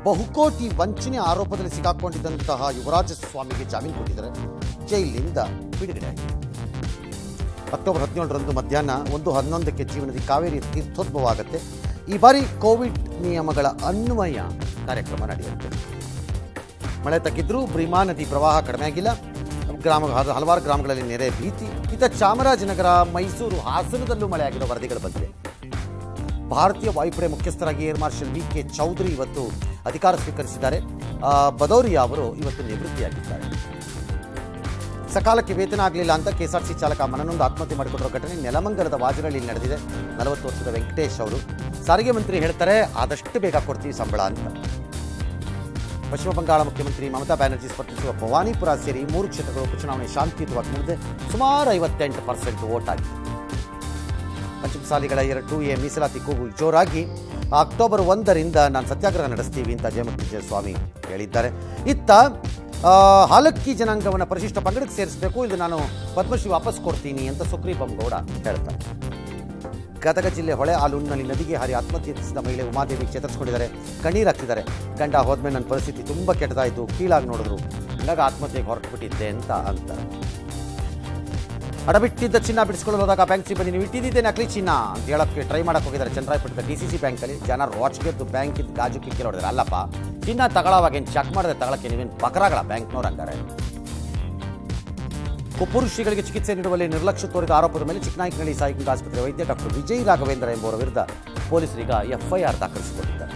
ಬಹುಕೋಟಿ ವಂಚನೆ ಆರೋಪದಲ್ಲಿ ಸಿಕ್ಕಾಕೊಂಡಿದ್ದಂತಹ ಯುವರಾಜ ಸ್ವಾಮಿಗೆ ಜಾಮೀನು ಕೊಟ್ಟಿದ್ದಾರೆ ಜೈಲಿನಿಂದ ಬಿಡುಗಡೆ ಆಗಿದೆ ಅಕ್ಟೋಬರ್ ಹದಿನೇಳರಂದು ಮಧ್ಯಾಹ್ನ ಒಂದು ಹನ್ನೊಂದಕ್ಕೆ ಜೀವನದಿ ಕಾವೇರಿ ತೀರ್ಥೋದ್ಭವ ಆಗುತ್ತೆ ಈ ಬಾರಿ ಕೋವಿಡ್ ನಿಯಮಗಳ ಅನ್ವಯ ಕಾರ್ಯಕ್ರಮ ನಡೆಯುತ್ತೆ ಮಳೆ ತಗ್ಗಿದ್ರೂ ಭೀಮಾ ನದಿ ಪ್ರವಾಹ ಕಡಿಮೆ ಆಗಿಲ್ಲ ಗ್ರಾಮ ಹಲ- ಹಲವಾರು ಗ್ರಾಮಗಳಲ್ಲಿ ನೆರೆ ಭೀತಿ ಇತ್ತ ಚಾಮರಾಜನಗರ ಮೈಸೂರು ಹಾಸನದಲ್ಲೂ ಮಳೆ ಆಗಿರೋ ವರದಿಗಳು ಬಂದಿವೆ ಭಾರತೀಯ ವಾಯುಪಡೆ ಮುಖ್ಯಸ್ಥರಾಗಿ air marshal V K Chaudhari ಇವತ್ತು ಅಧಿಕಾರ ಸ್ವೀಕರಿಸಿದ್ದಾರೆ ಆ, ಬದೌರಿಯಾ ಅವರು ಇವತ್ತು ನಿವೃತ್ತಿಯಾಗಿದ್ದಾರೆ ಸಕಾಲಕ್ಕೆ ವೇತನ ಆಗಲಿಲ್ಲ ಅಂತ ಕೆಎಸ್ಆರ್ಸಿ ಚಾಲಕ ಮನನೊಂದು ಆತ್ಮಹತ್ಯೆ ಮಾಡಿಕೊಂಡಿರೋ ಘಟನೆ ನೆಲಮಂಗಲದ ವಾಜರಳ್ಳಿಯಲ್ಲಿ ನಡೆದಿದೆ ನಲವತ್ತು ವರ್ಷದ ವೆಂಕಟೇಶ್ ಅವರು ಸಾರಿಗೆ ಮಂತ್ರಿ ಹೇಳ್ತಾರೆ ಆದಷ್ಟು ಬೇಗ ಕೊಡ್ತೀವಿ ಸಂಬಳ ಅಂತ ಪಶ್ಚಿಮ ಬಂಗಾಳ ಮುಖ್ಯಮಂತ್ರಿ ಮಮತಾ ಬ್ಯಾನರ್ಜಿ ಸ್ಪರ್ಧಿಸುವ ಭವಾನಿಪುರ ಸೇರಿ ಮೂರು ಕ್ಷೇತ್ರಗಳ ಉಪಚುನಾವಣೆ ಶಾಂತಿಯುತವಾಗಿ ಮುಗಿದಿದೆ ಸುಮಾರು ಐವತ್ತೆಂಟು ಪರ್ಸೆಂಟ್ ವೋಟ್ ಆಗಿದೆ ಪಂಚಮಸಾಲಿಗಳ ಎರಡು ಟು ಎ ಮೀಸಲಾತಿ ಕೂಗು ಜೋರಾಗಿ ಅಕ್ಟೋಬರ್ ಒಂದರಿಂದ ನಾನು ಸತ್ಯಾಗ್ರಹ ನಡೆಸ್ತೀವಿ ಅಂತ ಜಯಮೃತ್ಯುಂಜಯ ಸ್ವಾಮಿ ಹೇಳಿದ್ದಾರೆ ಇತ್ತ ಆ, ಹಾಲಕ್ಕಿ ಜನಾಂಗವನ್ನು ಪರಿಶಿಷ್ಟ ಪಂಗಡಕ್ಕೆ ಸೇರಿಸಬೇಕು ಇದು ನಾನು ಪದ್ಮಶ್ರೀ ವಾಪಸ್ ಕೊಡ್ತೀನಿ ಅಂತ ಸುಗ್ರೀವ್ ಬೊಮ್ಮಗೌಡ ಹೇಳ್ತಾರೆ ಗದಗ ಜಿಲ್ಲೆ ಹೊಳೆ ಆಲೂರಿನಲ್ಲಿ ನದಿಗೆ ಹಾರಿ ಆತ್ಮಹತ್ಯೆ ಯತ್ನಿಸಿದ ಮಹಿಳೆ ಉಮಾದೇವಿ ಚೇತರಿಸಿಕೊಂಡಿದ್ದಾರೆ ಕಣ್ಣೀರು ಹಾಕ್ತಿದ್ದಾರೆ ಗಂಡ ಹೋದ್ಮೇಲೆ ನನ್ನ ಪರಿಸ್ಥಿತಿ ತುಂಬ ಕೆಟ್ಟದಾಯಿತು ಕೀಳಾಗಿ ನೋಡಿದ್ರು ಹಂಗಾಗಿ ಆತ್ಮಹತ್ಯೆಗೆ ಹೊರಟು ಬಿಟ್ಟಿದ್ದೆ ಅಂತ ಅಂತಾರೆ ಅಡಬಿಟ್ಟಿದ್ದ ಚಿನ್ನ ಬಿಡಿಸ್ಕೊಳ್ಳಲು ಹೋದಾಗ ಬ್ಯಾಂಕ್ ಸಿಬ್ಬಂದಿ ನೀವು ಇಟ್ಟಿದ್ದೆ ನಕಲಿ ಚಿನ್ನ ಅಂತ ಹೇಳೋಕ್ಕೆ ಟ್ರೈ ಮಾಡಕ್ಕೆ ಹೋಗಿದ್ದಾರೆ ಚಂದ್ರಾಯಪಟ್ಟಣದ ಡಿ ಸಿ ಸಿ ಬ್ಯಾಂಕಲ್ಲಿ ಜನ ರೋಚ್ಗೆದ್ದು ಬ್ಯಾಂಕ್ ಇದ್ದು ಗಾಜು ಕಿಕ್ಕಿ ಹೊಡೆದ್ರೆ ಅಲ್ಲಪ್ಪ ಚಿನ್ನ ತಗೊಳ್ಳೋವಾಗ ಏನು ಚೆಕ್ ಮಾಡಿದ್ರೆ ತಗೊಳಕ್ಕೆ ನೀವೇನು ಬಕರಾಗಳ ಬ್ಯಾಂಕ್ನವ್ರು ಹಂಗಾರೆ ಕುಪುರುಷಿಗಳಿಗೆ ಚಿಕಿತ್ಸೆ ನೀಡುವಲ್ಲಿ ನಿರ್ಲಕ್ಷ್ಯ ತೋರಿದ ಆರೋಪದ ಮೇಲೆ ಚಿಕ್ಕನಾಯಕನಹಳ್ಳಿ ಸಾರ್ವಜನಿಕ ಆಸ್ಪತ್ರೆ ವೈದ್ಯ ಡಾಕ್ಟರ್ ವಿಜಯ್ ರಾಘವೇಂದ್ರ ಎಂಬುವರ ವಿರುದ್ಧ ಪೊಲೀಸರೀಗ ಎಫ್ಐಆರ್ ದಾಖಲಿಸಿಕೊಂಡಿದ್ದಾರೆ